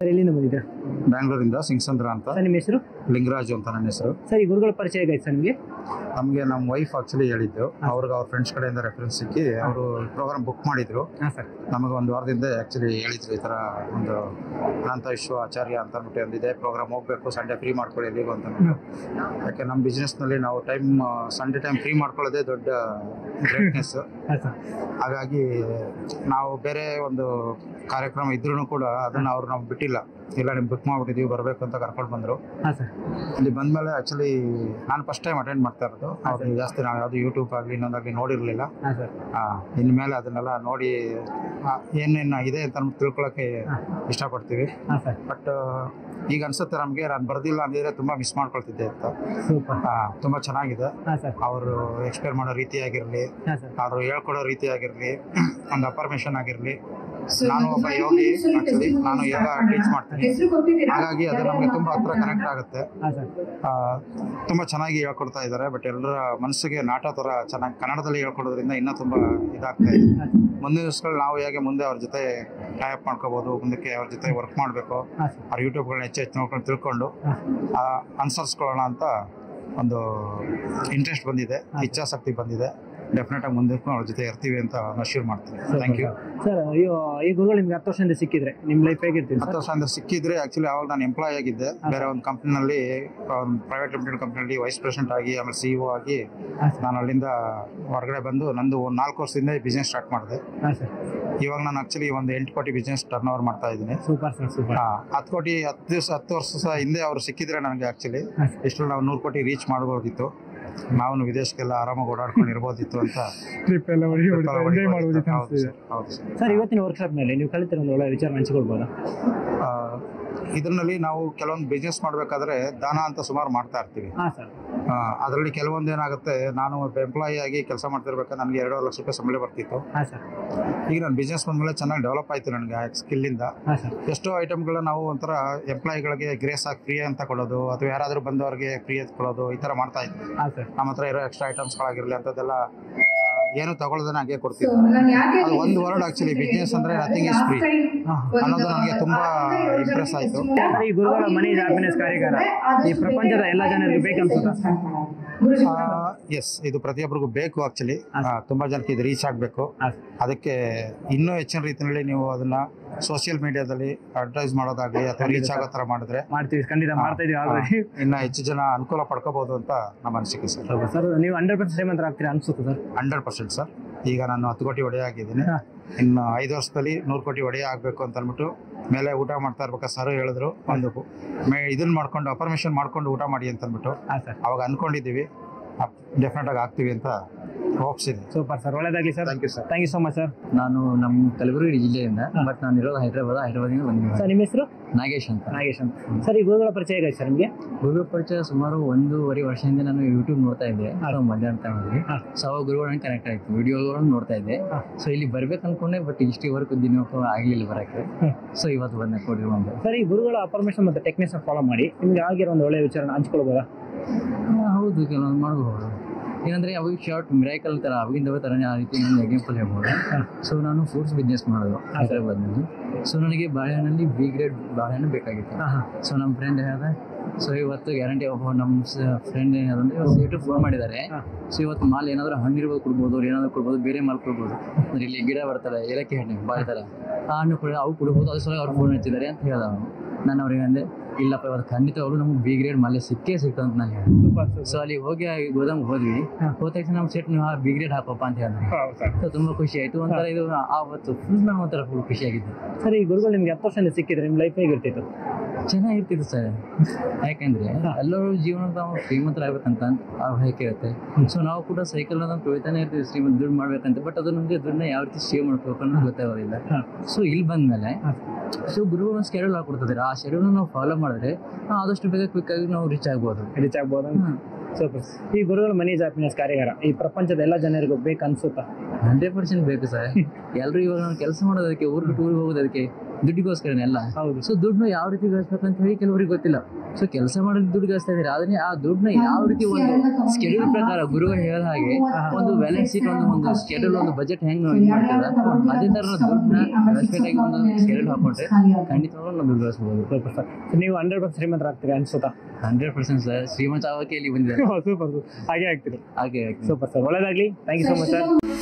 Sir ಎಲ್ಲಿಂದ ಬಂದಿದ್ದೀರಾ ಬ್ಯಾಂಗ್ಳೂರಿಂದ ಸಿಂಗ್ಸಂದ್ರ ಅಂತ ಸರ್ ನಿಮ್ಮ ಹೆಸರು ಲಿಂಗರಾಜು ಅಂತ ನನ್ನ ಹೆಸರು ಸರ್ ಈ ಗುರುಗಳ ಪರಿಚಯ ಹೇಗಾಯ್ತು ಸರ್ ನಿಮಗೆ ನಮಗೆ ನಮ್ಮ ವೈಫ್ ಆಕ್ಚುಲಿ ಹೇಳಿದ್ದು ಅವ್ರಿಗೆ ಅವ್ರ ಫ್ರೆಂಡ್ಸ್ ಕಡೆಯಿಂದ ರೆಫರೆನ್ಸ್ ಸಿಕ್ಕಿ ಅವರು ಪ್ರೋಗ್ರಾಮ್ ಬುಕ್ ಮಾಡಿದ್ರು ಹಾಂ ಸರ್ ನಮಗೆ ಒಂದು ವಾರದಿಂದ ಆ್ಯಕ್ಚುಲಿ ಹೇಳಿದ್ರು ಈ ಥರ ಒಂದು ಅನಂತ ವಿಶ್ವ ಆಚಾರ್ಯ ಅಂತ ಅಂದ್ಬಿಟ್ಟು ಒಂದಿದೆ ಪ್ರೋಗ್ರಾಮ್ ಹೋಗಬೇಕು ಸಂಡೇ ಫ್ರೀ ಮಾಡ್ಕೊಳ್ಳಿ ಎಲ್ಲಿಗೂ ಅಂತ ಅಂದ್ಬಿಟ್ಟು. ಯಾಕೆ ನಮ್ಮ ಬಿಸ್ನೆಸ್ನಲ್ಲಿ ನಾವು ಟೈಮ್ ಸಂಡೇ ಟೈಮ್ ಫ್ರೀ ಮಾಡ್ಕೊಳ್ಳೋದೇ ದೊಡ್ಡ ಗ್ರೇಟ್ನೆಸ್ ಹಾಂ ಸರ್ ಹಾಗಾಗಿ ನಾವು ಬೇರೆ ಒಂದು ಕಾರ್ಯಕ್ರಮ ಇದ್ರೂ ಕೂಡ ಅದನ್ನು ಅವ್ರು ನಾವು ಬಿಟ್ಟಿಲ್ಲ ಇಲ್ಲ ನಿಮ್ಗೆ ಬುಕ್ ಮಾಡ್ಬಿಟ್ಟಿದ್ದೀವಿ ಬರಬೇಕು ಅಂತ ಕರ್ಕೊಂಡು ಬಂದರು ಹಾಂ ಸರ್ ಇಲ್ಲಿ ಬಂದಮೇಲೆ ಆ್ಯಕ್ಚುಲಿ ನಾನು ಫಸ್ಟ್ ಟೈಮ್ ಅಟೆಂಡ್ ಮಾಡ್ತಾ ಇರೋದು ಅವ್ರಿಗೆ ಜಾಸ್ತಿ ನಾವು ಯಾವುದು ಯೂಟ್ಯೂಬ್ ಆಗಲಿ ಇನ್ನೊಂದಾಗಲಿ ನೋಡಿರಲಿಲ್ಲ ಹಾಂ ಸರ್ ಇನ್ಮೇಲೆ ಅದನ್ನೆಲ್ಲ ನೋಡಿ ಆ, ಏನೇನು ಇದೆ ಅಂತ ಅಂದ್ಬಿಟ್ಟು ತಿಳ್ಕೊಳಕ್ಕೆ ಇಷ್ಟಪಡ್ತೀವಿ ಹಾಂ ಸರ್ ಬಟ್ ಈಗ ಅನ್ಸುತ್ತೆ ನಮಗೆ ನಾನು ಬರ್ದಿಲ್ಲ ಅಂದಿದ್ರೆ ತುಂಬ ಮಿಸ್ ಮಾಡ್ಕೊಳ್ತಿದ್ದೆ ಅಂತ ಸೂಪರ್ ಆ, ತುಂಬ ಚೆನ್ನಾಗಿದೆ ಹಾಂ ಸರ್ ಅವರು ಎಕ್ಸ್ಪ್ಲೇನ್ ಮಾಡೋ ರೀತಿ ಆಗಿರಲಿ ಹಾಂ ಸರ್ ಅವರು ಹೇಳ್ಕೊಡೋ ರೀತಿ ಆಗಿರಲಿ ಒಂದು ಅಫರ್ಮೇಷನ್ ಆಗಿರಲಿ ನಾನು ಒಬ್ಬ ಯೋಗಿ ಆಕ್ಚುಲಿ ನಾನು ಯೋಗ ಟೀಚ್ ಮಾಡ್ತೀನಿ ಹಾಗಾಗಿ ಅದು ನಮಗೆ ತುಂಬ ಹತ್ರ ಕನೆಕ್ಟ್ ಆಗುತ್ತೆ ಹಾಂ ಸರ್ ಆ, ತುಂಬ ಚೆನ್ನಾಗಿ ಹೇಳ್ಕೊಡ್ತಾ ಇದ್ದಾರೆ ಬಟ್ ಎಲ್ಲರ ಮನಸ್ಸಿಗೆ ನಾಟ ಥರ ಚೆನ್ನಾಗಿ ಕನ್ನಡದಲ್ಲಿ ಹೇಳ್ಕೊಡೋದ್ರಿಂದ ಇನ್ನೂ ತುಂಬ ಇದಾಗ್ತಾ ಇದೆ ಹಾಂ ಸರ್ ಮುಂದಿನ ದಿವಸಗಳು ನಾವು ಹೇಗೆ ಮುಂದೆ ಅವ್ರ ಜೊತೆ ಟೈಪ್ ಮಾಡ್ಕೋಬೋದು ಮುಂದಕ್ಕೆ ಅವ್ರ ಜೊತೆ ವರ್ಕ್ ಮಾಡಬೇಕು ಹಾಂ ಸರ್ ಅವ್ರ ಯೂಟ್ಯೂಬ್ಗಳನ್ನ ಹೆಚ್ಚು ಹೆಚ್ಚು ನೋಡ್ಕೊಂಡು ತಿಳ್ಕೊಂಡು ಹಾಂ ಅನುಸರಿಸ್ಕೊಳ್ಳೋಣ ಅಂತ ಒಂದು ಇಂಟ್ರೆಸ್ಟ್ ಬಂದಿದೆ ಇಚ್ಛಾಸಕ್ತಿ ಬಂದಿದೆ ಡೆಫಿನೆಟ್ ಆಗಿ ಮುಂದಕ್ಕೂ ಅವ್ರ ಜೊತೆ ಇರ್ತೀವಿ ಅಂತ ನಶೂರ್ ಮಾಡ್ತೀನಿ ಥ್ಯಾಂಕ್ ಯು ಸರ್ ಅಯ್ಯೋ ಈ ಗುರುಗಳು ನಿಮ್ಗೆ ಹತ್ತು ವರ್ಷದಿಂದ ಸಿಕ್ಕಿದ್ರೆ ನಿಮ್ಮ ಲೈಫ್ ಹೇಗಿರ್ತೀನಿ ಹತ್ತು ಸರ್ ವರ್ಷ ಅಂದ್ರೆ ಸಿಕ್ಕಿದ್ರೆ ಆಕ್ಚುಲಿ ಅವಾಗ ನಾನು ಎಂಪ್ಲಾಯ್ ಆಗಿದ್ದೆ ಬೇರೆ ಒಂದು ಕಂಪ್ನಿನಲ್ಲಿ ಒಂದು ಪ್ರೈವೇಟ್ ಲಿಮಿಟೆಡ್ ಕಂಪ್ನಿಯಲ್ಲಿ ವೈಸ್ ಪ್ರೆಸಿಡೆಂಟ್ ಆಗಿ ಆಮೇಲೆ ಸಿ ಆಗಿ ಹಾಂ ಸರ್ ನಾನು ಅಲ್ಲಿಂದ ಹೊರಗಡೆ ಬಂದು ನಂದು ಒಂದು ನಾಲ್ಕು ವರ್ಷದಿಂದ ಬಿಸ್ನೆಸ್ ಸ್ಟಾರ್ಟ್ ಮಾಡಿದೆ ಹಾಂ ಸರ್ ಇವಾಗ ನಾನು ಆಕ್ಚುಲಿ ಒಂದು ಎಂಟು ಕೋಟಿ ಬಿಸ್ನೆಸ್ ಟರ್ನ್ ಓವರ್ ಮಾಡ್ತಾ ಇದ್ದೀನಿ ಸೂಪರ್ ಸರ್ ಸೂಪರ್ ಹಾ, ಹತ್ತು ಕೋಟಿ ಹತ್ತು ದಿವಸ ಹತ್ತು ವರ್ಷ ಸಹ ಹಿಂದೆ ಅವರು ಸಿಕ್ಕಿದ್ರೆ ನನಗೆ ಆಕ್ಚುಲಿ ಹಾಂ ಇಷ್ಟು ನಾವು ನೂರು ಕೋಟಿ ರೀಚ್ ಮಾಡ್ಬೋದಿತ್ತು ನಾವು ವಿದೇಶಕ್ಕೆಲ್ಲ ಆರಾಮಾಗಿ ಓಡಾಡ್ಕೊಂಡು ಇರ್ಬೋದಿತ್ತು ಅಂತ ಟ್ರಿಪ್ ಎಲ್ಲ ಎಂಜಾಯ್ ಮಾಡ್ಬೋದಿತ್ತು ಹೌದು ಅನ್ಸ್ತಿದೆ. ಸರ್, ಹೌದು ಸರ್. ಸರ್ ಇವತ್ತಿನ ವರ್ಕ್ಶಾಪ್ ಮೇಲೆ ನೀವು ಕಲಿತಿರೋ ಒಂದು ಒಳ್ಳೆ ವಿಚಾರ ಹಂಚಿಕೊಳ್ಬೋದಾ ಆ, ಇದರಲ್ಲಿ ನಾವು ಕೆಲವೊಂದು ಬಿಸ್ನೆಸ್ ಮಾಡಬೇಕಾದ್ರೆ ದಾನ ಅಂತ ಸುಮಾರು ಮಾಡ್ತಾ ಇರ್ತೀವಿ ಹಾಂ ಸರ್ ಅದರಲ್ಲಿ ಕೆಲವೊಂದು ಏನಾಗುತ್ತೆ ನಾನು ಒಬ್ಬ ಎಂಪ್ಲಾಯಿ ಆಗಿ ಕೆಲಸ ಮಾಡ್ತಿರ್ಬೇಕಾದ್ರೆ ನನಗೆ ಎರಡೂವರೆ ಲಕ್ಷ ರೂಪಾಯಿ ಸಂಬಳ ಬರ್ತಿತ್ತು ಹಾಂ ಸರ್ ಈಗ ನಾನು ಬಿಸ್ನೆಸ್ ಬಂದಮೇಲೆ ಚೆನ್ನಾಗಿ ಡೆವಲಪ್ ಆಯಿತು ನನಗೆ ಸ್ಕಿಲ್ಲಿಂದ ಹಾಂ ಸರ್ ಎಷ್ಟೋ ಐಟಮ್ಗಳನ್ನ ನಾವು ಒಂಥರ ಎಂಪ್ಲಾಯಿಗಳಿಗೆ ಗ್ರೇಸ್ ಆಗಿ ಫ್ರೀ ಅಂತ ಕೊಡೋದು ಅಥವಾ ಯಾರಾದರೂ ಬಂದವರಿಗೆ ಫ್ರೀ ಅಂತ ಕೊಡೋದು ಈ ಥರ ಮಾಡ್ತಾ ಇದ್ವಿ ಹಾಂ ಸರ್ ನಮ್ಮ ಹತ್ರ ಇರೋ ಎಕ್ಸ್ಟ್ರಾ ಐಟಮ್ಸ್ಗಳಾಗಿರಲಿ ಅಂಥದ್ದೆಲ್ಲ ಏನು ತಗೊಳ್ಳೋದನ್ನ ಹಾಗೆ ಕೊಡ್ತೀವಿ ಅದು ಒಂದು ವರ್ಡ್ ಆಕ್ಚುಲಿ ಬಿಸ್ನೆಸ್ ಅಂದ್ರೆ ನಥಿಂಗ್ ಇಸ್ ಫ್ರೀ ಅನ್ನೋದು ನನಗೆ ತುಂಬಾ ಇಂಪ್ರೆಸ್ ಆಯಿತು ಸರ್ ಈ ಗುರುಗಳ ಮನಿ ಹ್ಯಾಪಿನೆಸ್ ಕಾರ್ಯಾಗಾರ ಈ ಪ್ರಪಂಚದ ಎಲ್ಲ ಜನರಿಗೆ ಬೇಕನ್ಸುತ್ತಾ ಎಸ್ ಇದು ಪ್ರತಿಯೊಬ್ಬರಿಗೂ ಬೇಕು ಆಕ್ಚುಲಿ ತುಂಬಾ ಜನಕ್ಕೆ ಇದು ರೀಚ್ ಆಗಬೇಕು ಹಾಂ ಅದಕ್ಕೆ ಇನ್ನೂ ಹೆಚ್ಚಿನ ರೀತಿಯಲ್ಲಿ ನೀವು ಅದನ್ನ ಸೋಷಿಯಲ್ ಮೀಡಿಯಾದಲ್ಲಿ ಅಡ್ವರ್ಟೈಸ್ ಮಾಡೋದಾಗ್ಲಿ ಅಥವಾ ರೀಚ್ ಆಗೋ ಥರ ಮಾಡಿದ್ರೆ ಮಾಡ್ತೀವಿ ಖಂಡಿತ ಮಾಡ್ತಾ ಇದೀವಿ ಆಲ್ರೆಡಿ ಇನ್ನ ಹೆಚ್ಚು ಜನ ಅನುಕೂಲ ಪಡ್ಕೋಬಹುದು ಅಂತ ನಮ್ಮ ಅನಿಸಿಕೆ ಸರ್ ಸರ್ ನೀವು ಹಂಡ್ರೆಡ್ ಪರ್ಸೆಂಟ್ ಶ್ರೀಮಂತರ ಆಗ್ತೀರಾ ಅನ್ಸುತ್ತೆ ಸರ್ ಹಂಡ್ರೆಡ್ ಪರ್ಸೆಂಟ್ ಸರ್ ಈಗ ನಾನು ಹತ್ತು ಕೋಟಿ ಒಡೆಯ ಆಗಿದ್ದೀನಿ ಹಾ. ಇನ್ನು ಐದು ವರ್ಷದಲ್ಲಿ ನೂರು ಕೋಟಿ ಒಡೆಯ ಆಗಬೇಕು ಅಂತ ಅಂದ್ಬಿಟ್ಟು ಮೇಲೆ ಊಟ ಮಾಡ್ತಾ ಇರ್ಬೇಕಾದ್ರೆ ಸರ್ ಹೇಳಿದ್ರು ಒಂದು ಮೇ ಇದನ್ನ ಮಾಡ್ಕೊಂಡು ಅಪರ್ಮಿಷನ್ ಮಾಡ್ಕೊಂಡು ಊಟ ಮಾಡಿ ಅಂತ ಅಂದ್ಬಿಟ್ಟು ಹಾಂ ಸರ್ ಅವಾಗ ಅನ್ಕೊಂಡಿದ್ದೀವಿ ಡೆಫಿನೆಟ್ ಆಗಿ ಆಗ್ತೀವಿ ಅಂತ ಹೋಪ್ಸ್ ಇದೆ ಸೂಪರ್ ಸರ್ ಒಳ್ಳೇದಾಗಲಿ sir thank you sir thank you so much sir ನಾನು ನಮ್ಮ ಕಲಬುರಗಿ ಜಿಲ್ಲೆಯಿಂದ ಬಟ್ ನಾನು ಇರೋದು ಹೈದರಾಬಾದ್ ಹೈದರಾಬಾದಿಂದ ಸರ್ ಬಂದಿದ್ದೀನಿ ನಿಮ್ಮ ಹೆಸರು ನಾಗೇಶ್ ಅಂತ ನಾಗೇಶ್ ಅಂತ ಸರ್ ಈ ಗುರುಗಳ ಪರಿಚಯ ಹೇಗಾಯ್ತು ಸರ್ ನಿಮಗೆ ಗುರು ಪರಿಚಯ ಸುಮಾರು ಒಂದೂವರೆ ವರ್ಷದಿಂದ ನಾನು ಯೂಟ್ಯೂಬ್ ನೋಡ್ತಾ ಇದ್ದೆ ಸೊ ಮಧ್ಯಾಹ್ನ ಟೈಮಲ್ಲಿ ಹಾ. ಸೊ ಅವಾಗ ಗುರುಗಳನ್ನ ಕನೆಕ್ಟ್ ಆಯ್ತು ವಿಡಿಯೋಗಳನ್ನು ನೋಡ್ತಾ ಇದ್ದೆ ಹಾ. ಸೊ ಇಲ್ಲಿ ಬರ್ಬೇಕು ಅನ್ಕೊಂಡೆ ಬಟ್ ಇಷ್ಟುವರೆಗೂ ದಿನಕ್ಕೂ ಆಗಲಿಲ್ಲ ಬರೋಕ್ಕೆ ಹ್ಮ್. ಸೊ ಇವತ್ತು ಬಂದೆ ಕೊಡಿ ಒಂದು ಸರ್ ಈ ಗುರುಗಳ ಅಪರ್ಮೇಷನ್ ಮತ್ತು ಟೆಕ್ನಿಕ್ಸ್ ಫಾಲೋ ಮಾಡಿ ನಿಮ್ಗೆ ಆಗಿರೋ ಒಂದು ಒಳ್ಳೆಯ ವಿಚಾರನ ಹಂಚ್ಕೊಳ್ಬೋದಾ ಹಾ, ಹೌದು ಕೆಲವೊಂದು ಮಾಡ್ಬೋದು ಏನಂದ್ರೆ ಅವಾಗ ಶಾರ್ಟ್ ಮಿರಾಕಲ್ ತರ ಅವಾಗಿಂದ ಥರನೇ ಆ ರೀತಿ ನಾನು ಎಕ್ಸಾಂಪಲ್ ಹೇಳ್ಬೋದು ಸೊ ನಾನು ಫ್ರೂಟ್ಸ್ ಬಿಸ್ನೆಸ್ ಮಾಡೋದು ಹೈದರಾಬಾದ್ನಲ್ಲಿ ಸೊ ನನಗೆ ಬಾಳೆಹಣ್ಣಲ್ಲಿ ಬಿ ಗ್ರೇಡ್ ಬಾಳೆಹಣ್ಣು ಬೇಕಾಗಿತ್ತು ಹಾಂ ಹಾಂ ಸೊ ನಮ್ಮ ಫ್ರೆಂಡ್ ಹೇಳ್ದೆ ಸೊ ಇವತ್ತು ಗ್ಯಾರಂಟಿ ಒಬ್ಬ ನಮ್ಮ ಫ್ರೆಂಡ್ ಏನಂದ್ರೆ ಇವತ್ತು ಸೀಟು ಫೋನ್ ಮಾಡಿದ್ದಾರೆ ಹಾ. ಸೊ ಇವತ್ತು ಮಾಲ್ ಏನಾದರೂ ಹಣ್ಣಿರ್ಬೋದು ಕೊಡ್ಬೋದು ಅವ್ರು ಏನಾದರೂ ಕೊಡ್ಬೋದು ಬೇರೆ ಮಾಲ್ ಕೊಡ್ಬೋದು ಅಂದ್ರೆ ಇಲ್ಲಿ ಗಿಡ ಬರ್ತಲ್ಲ ಏಲಕ್ಕಿ ಹಣ್ಣು ಬಾಳೆ ಥರ ಆ ಹಣ್ಣು ಕೂಡ ಅವು ಕೊಡ್ಬೋದು ಅದ್ರ ಸಲ ಅವ್ರು ಫೋನ್ ಹಚ್ಚಿದ್ದಾರೆ ಅಂತ ಹೇಳ್ದ ಅವನು ನಾನು ಅವ್ರಿಗೆ ಅಂದೆ ಇಲ್ಲಪ್ಪ ಇವತ್ತು ಖಂಡಿತವಾಗ್ಲೂ ನಮ್ಗೆ ಬಿ ಗ್ರೇಡ್ ಮಾಲೆ ಸಿಕ್ಕೇ ಸಿಗ್ತದೆ ಅಂತ ನಾನು ಹೇಳಿದೆ ಸೂಪರ್ ಸೊ ಅಲ್ಲಿ ಹೋಗಿ ಆ ಗೋದಾಮ್ಗೆ ಹೋದ್ವಿ ಹಾ. ಹೋದ ತಕ್ಷಣ ನಮ್ಮ ಸೆಟ್ ನೀವು ಬಿ ಗ್ರೇಡ್ ಹಾಕಪ್ಪ ಅಂತ ಹೇಳಿದ್ರು ಹೌದು ಸರ್ ಸೊ ತುಂಬ ಖುಷಿ ಆಯಿತು ಒಂಥರ ಇದು ಆವತ್ತು ಫುಲ್ ನಾನು ಒಂಥರ ಫುಲ್ ಖುಷಿಯಾಗಿದ್ದೆ ಸರ್ ಈ ಗುರುಗಳು ನಿಮ್ಗೆ ಹತ್ತು ವರ್ಷದಿಂದ ಸಿಕ್ಕಿದ್ರೆ ನಿಮ್ಮ ಲೈಫ್ ಹೇಗಿರ್ತಿತ್ತು ಚೆನ್ನಾಗಿರ್ತಿತ್ತು ಸರ್ ಯಾಕೆಂದ್ರೆ ಎಲ್ಲರೂ ಜೀವನ ತಾವು ಶ್ರೀಮಂತರಾಗಬೇಕಂತ ಆ ಬಯಕೆ ಇರುತ್ತೆ ಸೊ ನಾವು ಕೂಡ ಸೈಕಲ್ ಅಂತ ತೊಳಿತಾನೆ ಇರ್ತೀವಿ ಶ್ರೀಮಂತ ದುಡ್ಡು ಮಾಡ್ಬೇಕಂತ ಬಟ್ ಅದು ನಮಗೆ ದುಡ್ಡನ್ನ ಯಾವ ರೀತಿ ಸೇವ್ ಮಾಡ್ಬೇಕು ಅನ್ನೋದು ಗೊತ್ತಾಗೋದಿಲ್ಲ ಹಾಂ ಸೊ ಇಲ್ಲಿ ಬಂದ್ಮೇಲೆ ಸೊ ಗುರುಗಳು ಒಂದು ಶೆಡ್ಯೂಲ್ ಹಾಕೊಡ್ತಿದ್ದಾರೆ ಆ ಶೆಡ್ಯೂಲ್ ನಾವು ಫಾಲೋ ಮಾಡಿದ್ರೆ ನಾವು ಆದಷ್ಟು ಬೇಗ ಕ್ವಿಕ್ ಆಗಿ ನಾವು ರೀಚ್ ಆಗ್ಬೋದು ರೀಚ್ ಆಗ್ಬೋದು ಸೂಪರ್ ಈ ಗುರುಗಳ ಮನಿ ಹ್ಯಾಪಿನೆಸ್ ಕಾರ್ಯಾಗಾರ ಈ ಪ್ರಪಂಚದ ಎಲ್ಲ ಜನರಿಗೂ ಬೇಕು ಅನ್ಸುತ್ತಾ ಹಂಡ್ರೆಡ್ ಪರ್ಸೆಂಟ್ ಬೇಕು ಸರ್ ಎಲ್ಲರೂ ಇವಾಗ ನಾವು ಕೆಲಸ ಮಾಡೋದಕ್ಕೆ ಊರಿಗೆ ಬಿಟ್ಟು ಊರಿಗೆ ಹೋಗೋದಕ್ಕೆ ದುಡ್ಡಿಗೋಸ್ಕರನೇ ಎಲ್ಲ ಹೌದು. ಸೊ ದುಡ್ಡು ಯಾವ ರೀತಿ ಗಳಿಸ್ಬೇಕು ಅಂತ ಹೇಳಿ ಕೆಲವರಿಗೆ ಗೊತ್ತಿಲ್ಲ ಸೊ ಕೆಲಸ ಮಾಡೋದು ದುಡ್ಡು ಗಳಿಸ್ತಾ ಇದ್ದಾರೆ ಆದ್ರೆ ಆ ದುಡ್ಡನ್ನ ಯಾವ ರೀತಿ ಒಂದು ಸ್ಕೆಡ್ಯೂಲ್ ಪ್ರಕಾರ ಗುರುಗಳು ಹೇಳ ಹಾಗೆ ಒಂದು ಬ್ಯಾಲೆನ್ಸ್ ಶೀಟ್ ಒಂದು ಒಂದು ಸ್ಕೆಡ್ಯೂಲ್ ಒಂದು ಬಜೆಟ್ ಹೆಂಗ್ ನಾವು ಇದು ಮಾಡ್ತೀರ ಅದೇ ತರ ದುಡ್ಡನ್ನ ರೆಸ್ಪೆಕ್ಟ್ ಆಗಿ ಒಂದು ಸ್ಕೆಡ್ಯೂಲ್ ಹಾಕೊಂಡ್ರೆ ಖಂಡಿತವಾಗ್ಲೂ ನಾವು ದುಡ್ಡು ಗಳಿಸ್ಬೋದು ಸೂಪರ್ ಸರ್ ನೀವು ಹಂಡ್ರೆಡ್ ಪರ್ಸೆಂಟ್ ಶ್ರೀಮಂತರ ಆಗ್ತೀರಾ ಅನ್ಸುತ್ತಾ ಹಂಡ್ರೆಡ್ ಪರ್ಸೆಂಟ್ ಸರ್ ಶ್ರೀಮಂತ ಆಗೋಕೆ ಇಲ್ಲಿ ಬಂದಿದ್ದಾರೆ ಸೂಪರ್ ಹಾಗೆ ಆಗ್ತೀರಿ ಹಾಗೆ ಸೂಪರ್ ಸರ್ ಒಳ್ಳೇದಾಗ್ಲಿ thank you so much sir